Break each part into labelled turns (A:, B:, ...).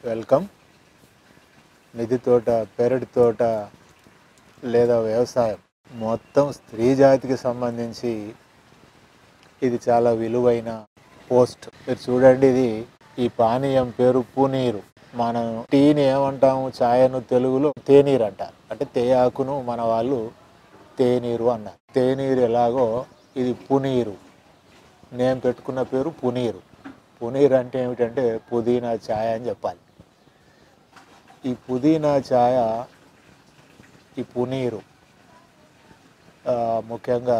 A: welcome మిది తోట పెరటి తోట లేదా వ్యవసాయం మొత్తం స్త్రీ జాతికి సంబంధించి ఇది చాలా విలువైన పోస్ట్ మీరు చూడండి ఇది ఈ పానీయం పేరు పునీరు మనం టీని ఏమంటాము ఛాయను తెలుగులో తేనీరు అంటారు అంటే తేయాకును మన వాళ్ళు తేనీరు అన్నారు తేనీరు ఎలాగో ఇది పునీరు నేను పెట్టుకున్న పేరు పునీరు పునీర్ అంటే ఏమిటంటే పుదీనా ఛాయ్ అని చెప్పాలి ఈ పుదీనా ఛాయ ఈ పునీరు ఆ, ముఖ్యంగా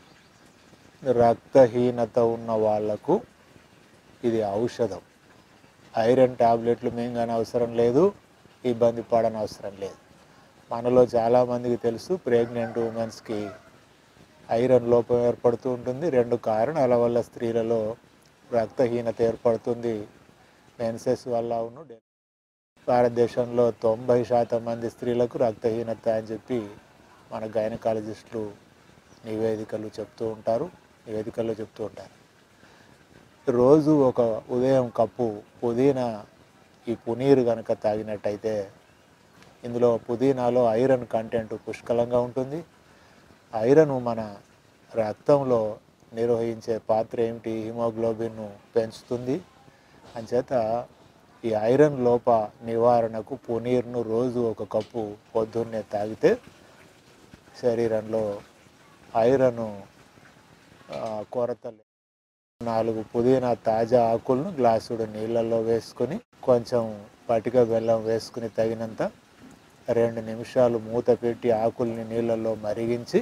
A: రక్తహీనత ఉన్న వాళ్లకు ఇది ఔషధం ఐరన్ టాబ్లెట్లు మింగని అవసరం లేదు ఇబ్బంది పడని అవసరం లేదు మనలో చాలామందికి తెలుసు ప్రెగ్నెంట్ ఉమెన్స్కి ఐరన్ లోపం ఏర్పడుతూ ఉంటుంది రెండు కారణాల వల్ల స్త్రీలలో రక్తహీనత ఏర్పడుతుంది మెన్సెస్ వల్ల ఉన్న భారతదేశంలో తొంభై శాతం మంది స్త్రీలకు రక్తహీనత అని చెప్పి మన గైనకాలజిస్టులు నివేదికలు చెప్తూ ఉంటారు నివేదికల్లో చెప్తూ ఉంటారు రోజు ఒక ఉదయం కప్పు పుదీనా ఈ పునీరు కనుక తాగినట్టయితే ఇందులో పుదీనాలో ఐరన్ కంటెంట్ పుష్కలంగా ఉంటుంది ఐరన్ మన రక్తంలో నిర్వహించే పాత్ర ఏమిటి హిమోగ్లోబిన్ను పెంచుతుంది అంచేత ఈ ఐరన్ లోప నివారణకు పునీర్ను రోజు ఒక కప్పు పొద్దున్నే తాగితే శరీరంలో ఐరన్ కొరత లే- నాలుగు పుదీనా తాజా ఆకులను గ్లాసుడు నీళ్ళల్లో వేసుకొని కొంచెం పటిక బెల్లం వేసుకుని తగినంత రెండు నిమిషాలు మూత పెట్టి ఆకుల్ని నీళ్ళల్లో మరిగించి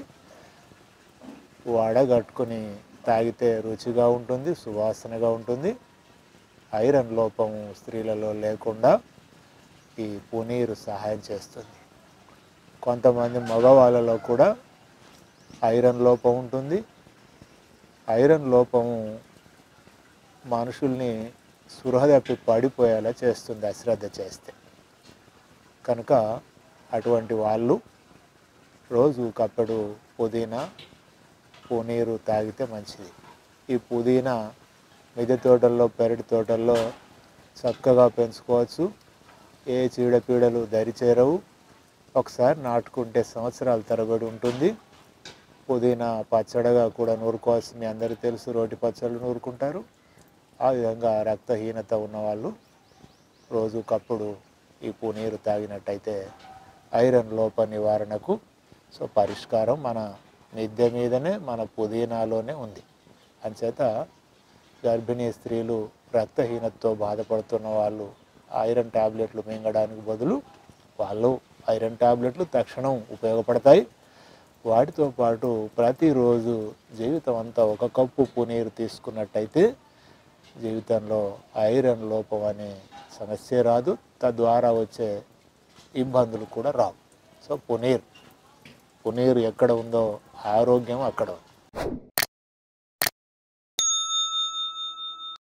A: వడగట్టుకుని తాగితే రుచిగా ఉంటుంది సువాసనగా ఉంటుంది ఐరన్ లోపము స్త్రీలలో లేకుండా ఈ పునీరు సహాయం చేస్తుంది కొంతమంది మగవాళ్ళలో కూడా ఐరన్ లోపం ఉంటుంది ఐరన్ లోపము మనుషుల్ని స్పృహ తప్పి పడిపోయేలా చేస్తుంది అశ్రద్ధ చేస్తే కనుక అటువంటి వాళ్ళు రోజు కప్పడు పుదీనా పునీరు తాగితే మంచిది ఈ పుదీనా మిద్దె తోటల్లో పెరటి తోటల్లో చక్కగా పెంచుకోవచ్చు ఏ చీడపీడలు దరిచేరవు ఒకసారి నాటుకుంటే సంవత్సరాల తరబడి ఉంటుంది పుదీనా పచ్చడిగా కూడా నూరుకోవాల్సి మీ అందరికీ తెలుసు రోటి పచ్చళ్ళు నూరుకుంటారు ఆ విధంగా రక్తహీనత ఉన్నవాళ్ళు రోజు కప్పుడు ఈ పునీరు తాగినట్టయితే ఐరన్ లోప నివారణకు సో పరిష్కారం మన మిద్దె మీదనే మన పుదీనాలోనే ఉంది అంచేత గర్భిణీ స్త్రీలు రక్తహీనతతో బాధపడుతున్న వాళ్ళు ఐరన్ టాబ్లెట్లు మింగడానికి బదులు వాళ్ళు ఐరన్ టాబ్లెట్లు తక్షణం ఉపయోగపడతాయి వాటితో పాటు ప్రతిరోజు జీవితం అంతా ఒక కప్పు పునీరు తీసుకున్నట్టయితే జీవితంలో ఐరన్ లోపం అనే సమస్య రాదు తద్వారా వచ్చే ఇబ్బందులు కూడా రావు సో పునీర్ పునీర్ ఎక్కడ ఉందో ఆరోగ్యం అక్కడ ఉంది